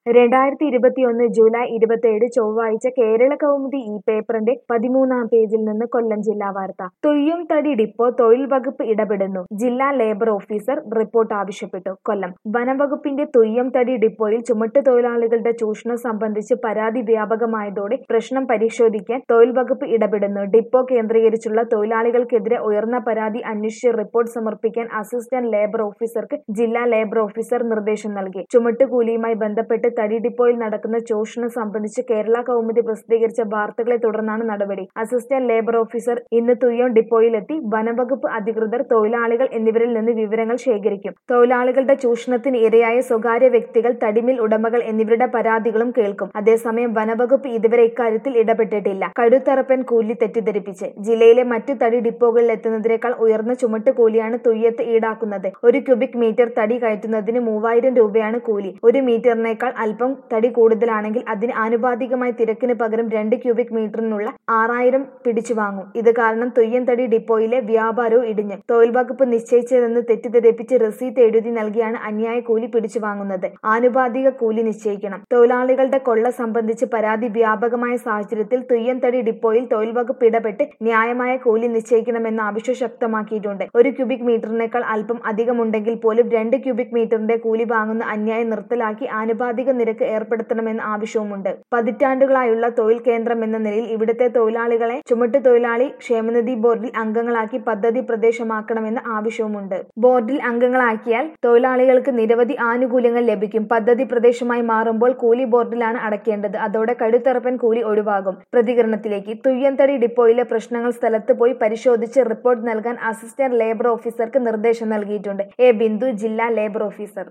രണ്ടായിരത്തി ഇരുപത്തിയൊന്ന് ജൂലൈ ഇരുപത്തിയേഴ് ചൊവ്വാഴ്ച കേരള കൗമുദി ഈ പേപ്പറിന്റെ പതിമൂന്നാം പേജിൽ നിന്ന് കൊല്ലം ജില്ലാ വാർത്ത തൊയ്യും തടി ഡിപ്പോ തൊഴിൽ വകുപ്പ് ഇടപെടുന്നു ജില്ലാ ലേബർ ഓഫീസർ റിപ്പോർട്ട് ആവശ്യപ്പെട്ടു കൊല്ലം വനംവകുപ്പിന്റെ തൊയ്യം തടി ഡിപ്പോയിൽ ചുമട്ട് തൊഴിലാളികളുടെ ചൂഷണം സംബന്ധിച്ച് പരാതി വ്യാപകമായതോടെ പ്രശ്നം പരിശോധിക്കാൻ തൊഴിൽ വകുപ്പ് ഇടപെടുന്നു ഡിപ്പോ കേന്ദ്രീകരിച്ചുള്ള തൊഴിലാളികൾക്കെതിരെ ഉയർന്ന പരാതി അന്വേഷിച്ച് റിപ്പോർട്ട് സമർപ്പിക്കാൻ അസിസ്റ്റന്റ് ലേബർ ഓഫീസർക്ക് ജില്ലാ ലേബർ ഓഫീസർ നിർദ്ദേശം നൽകി ചുമട്ടുകൂലിയുമായി ബന്ധപ്പെട്ട് തടി ഡിപ്പോയിൽ നടക്കുന്ന ചൂഷണം സംബന്ധിച്ച് കേരള കൗമുദി പ്രസിദ്ധീകരിച്ച വാർത്തകളെ തുടർന്നാണ് നടപടി അസിസ്റ്റന്റ് ലേബർ ഓഫീസർ ഇന്ന് തുയ്യം ഡിപ്പോയിലെത്തി വനംവകുപ്പ് അധികൃതർ തൊഴിലാളികൾ എന്നിവരിൽ നിന്ന് വിവരങ്ങൾ ശേഖരിക്കും തൊഴിലാളികളുടെ ചൂഷണത്തിന് ഇരയായ സ്വകാര്യ വ്യക്തികൾ തടിമിൽ ഉടമകൾ എന്നിവരുടെ പരാതികളും കേൾക്കും അതേസമയം വനവകുപ്പ് ഇതുവരെ ഇക്കാര്യത്തിൽ ഇടപെട്ടിട്ടില്ല കടുത്തറപ്പൻ കൂലി തെറ്റിദ്ധരിപ്പിച്ച് ജില്ലയിലെ മറ്റു തടി ഡിപ്പോകളിൽ എത്തുന്നതിനേക്കാൾ ഉയർന്ന ചുമട്ട് കൂലിയാണ് തുയ്യത്ത് ഈടാക്കുന്നത് ഒരു ക്യൂബിക് മീറ്റർ തടി കയറ്റുന്നതിന് മൂവായിരം രൂപയാണ് കൂലി ഒരു മീറ്ററിനേക്കാൾ അല്പം തടി കൂടുതലാണെങ്കിൽ അതിന് ആനുപാതികമായി തിരക്കിന് പകരം രണ്ട് ക്യൂബിക് മീറ്ററിനുള്ള ആറായിരം പിടിച്ചു വാങ്ങും ഇത് കാരണം തുയ്യൻ തടി ഡിപ്പോയിലെ വ്യാപാരവും ഇടിഞ്ഞു തൊഴിൽ വകുപ്പ് നിശ്ചയിച്ചതെന്ന് തെറ്റിദ്ധരിപ്പിച്ച് റസീത്ത് എഴുതി നൽകിയാണ് അന്യായ കൂലി പിടിച്ചു വാങ്ങുന്നത് ആനുപാതിക കൂലി നിശ്ചയിക്കണം തൊഴിലാളികളുടെ കൊള്ള സംബന്ധിച്ച് പരാതി വ്യാപകമായ സാഹചര്യത്തിൽ തുയ്യൻ തടി ഡിപ്പോയിൽ തൊഴിൽ വകുപ്പ് ഇടപെട്ട് ന്യായമായ കൂലി നിശ്ചയിക്കണമെന്ന ആവശ്യം ശക്തമാക്കിയിട്ടുണ്ട് ഒരു ക്യൂബിക് മീറ്ററിനേക്കാൾ അല്പം അധികമുണ്ടെങ്കിൽ പോലും രണ്ട് ക്യൂബിക് മീറ്ററിന്റെ കൂലി വാങ്ങുന്ന അന്യായം നിർത്തലാക്കി ആനുപാതിക നിരക്ക് ഏർപ്പെടുത്തണമെന്ന ആവശ്യവുമുണ്ട് പതിറ്റാണ്ടുകളായുള്ള തൊഴിൽ കേന്ദ്രം എന്ന നിലയിൽ ഇവിടുത്തെ തൊഴിലാളികളെ ചുമട്ട് തൊഴിലാളി ക്ഷേമനിധി ബോർഡിൽ അംഗങ്ങളാക്കി പദ്ധതി പ്രദേശമാക്കണമെന്ന ആവശ്യവുമുണ്ട് ബോർഡിൽ അംഗങ്ങളാക്കിയാൽ തൊഴിലാളികൾക്ക് നിരവധി ആനുകൂല്യങ്ങൾ ലഭിക്കും പദ്ധതി പ്രദേശമായി മാറുമ്പോൾ കൂലി ബോർഡിലാണ് അടയ്ക്കേണ്ടത് അതോടെ കടുത്തറപ്പൻ കൂലി ഒഴിവാകും പ്രതികരണത്തിലേക്ക് തുയ്യന്തടി ഡിപ്പോയിലെ പ്രശ്നങ്ങൾ സ്ഥലത്ത് പോയി പരിശോധിച്ച് റിപ്പോർട്ട് നൽകാൻ അസിസ്റ്റന്റ് ലേബർ ഓഫീസർക്ക് നിർദ്ദേശം നൽകിയിട്ടുണ്ട് എ ബിന്ദു ജില്ലാ ലേബർ ഓഫീസർ